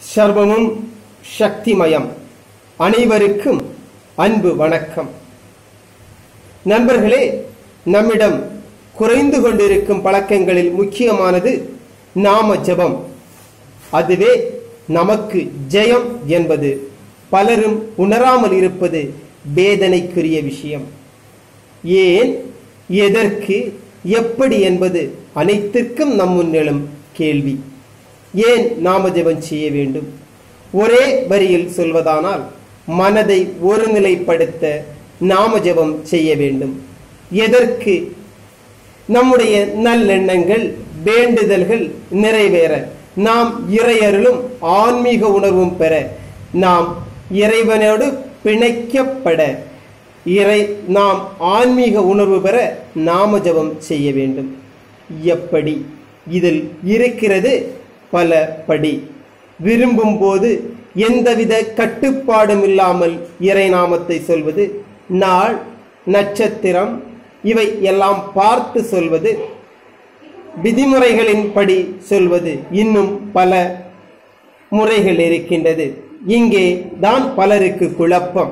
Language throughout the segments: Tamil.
சர்வமும் சக்திமயம் அனைவருக்கும் அன்பு வணக்கம் நண்பர்களே நம்மிடம் குறைந்து கொண்டிருக்கும் பழக்கங்களில் முக்கியமானது நாம ஜெபம் அதுவே நமக்கு ஜெயம் என்பது பலரும் உணராமல் இருப்பது வேதனைக்குரிய விஷயம் ஏன் எதற்கு எப்படி என்பது அனைத்திற்கும் நம் முன்னெழும் கேள்வி ஏன் நாம ஜெபம் செய்ய வேண்டும் ஒரே வரியில் சொல்வதானால் மனதை ஒருநிலைப்படுத்த நாம ஜெபம் செய்ய வேண்டும் எதற்கு நம்முடைய நல்லெண்ணங்கள் வேண்டுதல்கள் நிறைவேற நாம் இறையருளும் ஆன்மீக உணர்வும் பெற நாம் இறைவனோடு பிணைக்கப்பட இறை நாம் ஆன்மீக உணர்வு பெற நாம ஜெபம் செய்ய வேண்டும் எப்படி இதில் இருக்கிறது பல படி விரும்பும் போது எந்தவித கட்டுப்பாடும் இல்லாமல் இறை நாமத்தை சொல்வது நாள் நட்சத்திரம் இவை எல்லாம் பார்த்து சொல்வது விதிமுறைகளின் படி சொல்வது இன்னும் பல முறைகள் இருக்கின்றது இங்கே தான் பலருக்கு குழப்பம்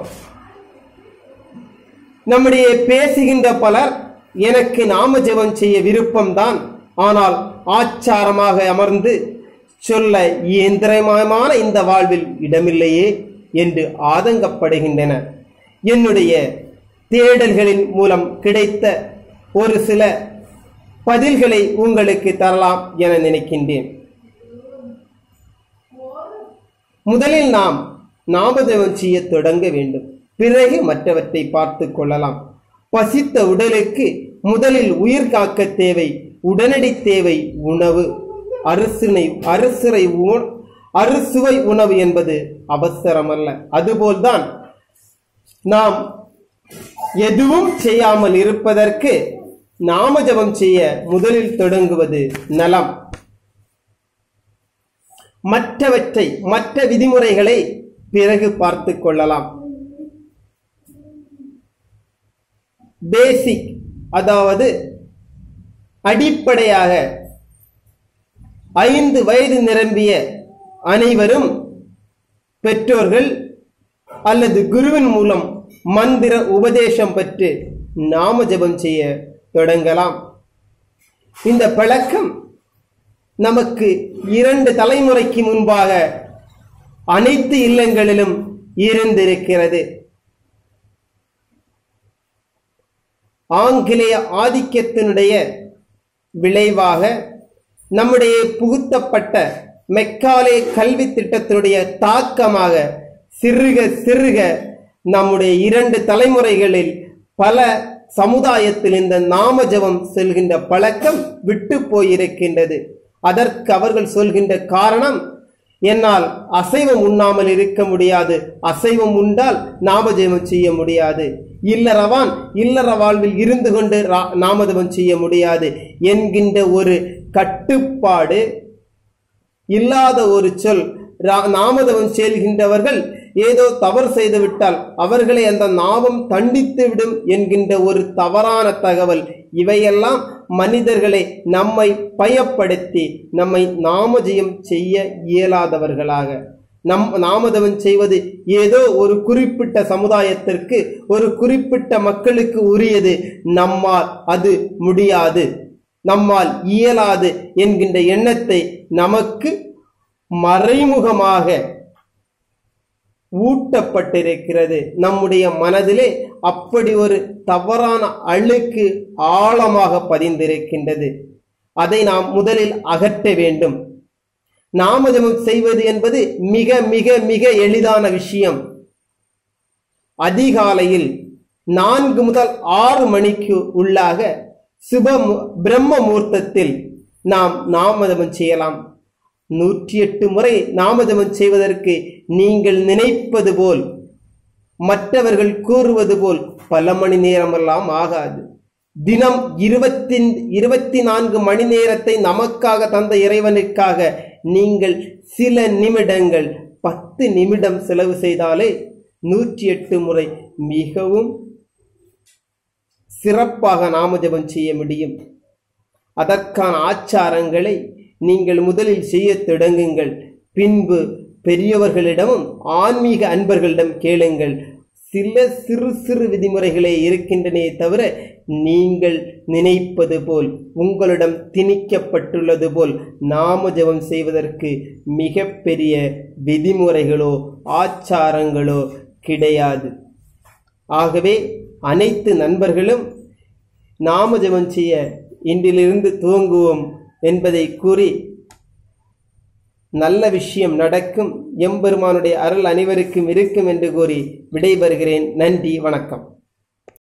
நம்முடைய பேசுகின்ற பலர் எனக்கு நாம ஜெபம் செய்ய விருப்பம்தான் ஆனால் ஆச்சாரமாக அமர்ந்து சொல்ல இயந்திரமயமான இந்த வாழ்வில் இடமில்லையே என்று ஆதங்கப்படுகின்றனர் என்னுடைய தேடல்களின் மூலம் கிடைத்த ஒரு சில பதில்களை உங்களுக்கு தரலாம் என நினைக்கின்றேன் முதலில் நாம் நாமதேவம் செய்ய தொடங்க வேண்டும் பிறகு மற்றவற்றை பார்த்து கொள்ளலாம் பசித்த உடலுக்கு முதலில் உயிர் காக்க தேவை உடனடி தேவை உணவு அரிசினை அரிசிறை உண- அறுசுவை உணவு என்பது அவசரமல்ல அதுபோல்தான் நாம் எதுவும் செய்யாமல் இருப்பதற்கு நாம ஜெபம் செய்ய முதலில் தொடங்குவது நலம் மற்றவற்றை மற்ற விதிமுறைகளை பிறகு பார்த்து கொள்ளலாம் பேசிக் அதாவது அடிப்படையாக ஐந்து வயது நிரம்பிய அனைவரும் பெற்றோர்கள் அல்லது குருவின் மூலம் மந்திர உபதேசம் பெற்று நாம ஜெபம் செய்ய தொடங்கலாம் இந்த பழக்கம் நமக்கு இரண்டு தலைமுறைக்கு முன்பாக அனைத்து இல்லங்களிலும் இருந்திருக்கிறது ஆங்கிலேய ஆதிக்கத்தினுடைய விளைவாக நம்முடைய புகுத்தப்பட்ட மெக்காலே கல்வி திட்டத்தினுடைய தாக்கமாக சிறுக சிறுக நம்முடைய இரண்டு தலைமுறைகளில் பல சமுதாயத்தில் இந்த நாம ஜெபம் செல்கின்ற பழக்கம் விட்டு போயிருக்கின்றது அதற்கு அவர்கள் சொல்கின்ற காரணம் என்னால் அசைவம் உண்ணாமல் இருக்க முடியாது அசைவம் உண்டால் நாமஜெபம் செய்ய முடியாது இல்லறவான் இல்லற வாழ்வில் இருந்து கொண்டு ரா- நாமஜெபம் செய்ய முடியாது என்கின்ற ஒரு கட்டுப்பாடு இல்லாத ஒரு சொல் ரா- நாமதவம் செல்கின்றவர்கள் ஏதோ தவறு செய்து விட்டால் அவர்களை அந்த நாமம் தண்டித்து விடும் என்கின்ற ஒரு தவறான தகவல் இவையெல்லாம் மனிதர்களை நம்மை பயப்படுத்தி நம்மை நாமஜெயம் செய்ய இயலாதவர்களாக நம் நாமதவம் செய்வது ஏதோ ஒரு குறிப்பிட்ட சமுதாயத்திற்கு ஒரு குறிப்பிட்ட மக்களுக்கு உரியது நம்மால் அது முடியாது நம்மால் இயலாது என்கின்ற எண்ணத்தை நமக்கு மறைமுகமாக ஊட்டப்பட்டிருக்கிறது நம்முடைய மனதிலே அப்படி ஒரு தவறான அழுக்கு ஆழமாக பதிந்திருக்கின்றது அதை நாம் முதலில் அகற்ற வேண்டும் நாமஜபம் செய்வது என்பது மிக மிக மிக எளிதான விஷயம் அதிகாலையில் நான்கு முதல் ஆறு மணிக்கு உள்ளாக சுப மு- பிரம்ம முகூர்த்தத்தில் நாம் நாமஜபம் செய்யலாம் நூற்றி எட்டு முறை நாமஜபம் செய்வதற்கு நீங்கள் நினைப்பது போல் மற்றவர்கள் கூறுவது போல் பல மணி நேரமெல்லாம் ஆகாது தினம் இருபத்தி இருபத்தி நான்கு மணி நேரத்தை நமக்காக தந்த இறைவனுக்காக நீங்கள் சில நிமிடங்கள் பத்து நிமிடம் செலவு செய்தாலே நூற்றி எட்டு முறை மிகவும் சிறப்பாக நாம ஜெபம் செய்ய முடியும் அதற்கான ஆச்சாரங்களை நீங்கள் முதலில் செய்ய தொடங்குங்கள் பின்பு பெரியவர்களிடமும் ஆன்மீக அன்பர்களிடம் கேளுங்கள் சில சிறு சிறு விதிமுறைகளே இருக்கின்றனே தவிர நீங்கள் நினைப்பது போல் உங்களிடம் திணிக்கப்பட்டுள்ளது போல் நாம ஜெபம் செய்வதற்கு மிகப்பெரிய விதிமுறைகளோ ஆச்சாரங்களோ கிடையாது ஆகவே அனைத்து நண்பர்களும் நாம ஜெபம் செய்ய இன்றிலிருந்து துவங்குவோம் என்பதை கூறி நல்ல விஷயம் நடக்கும் எம்பெருமானுடைய அருள் அனைவருக்கும் இருக்கும் என்று கூறி விடைபெறுகிறேன் நன்றி வணக்கம்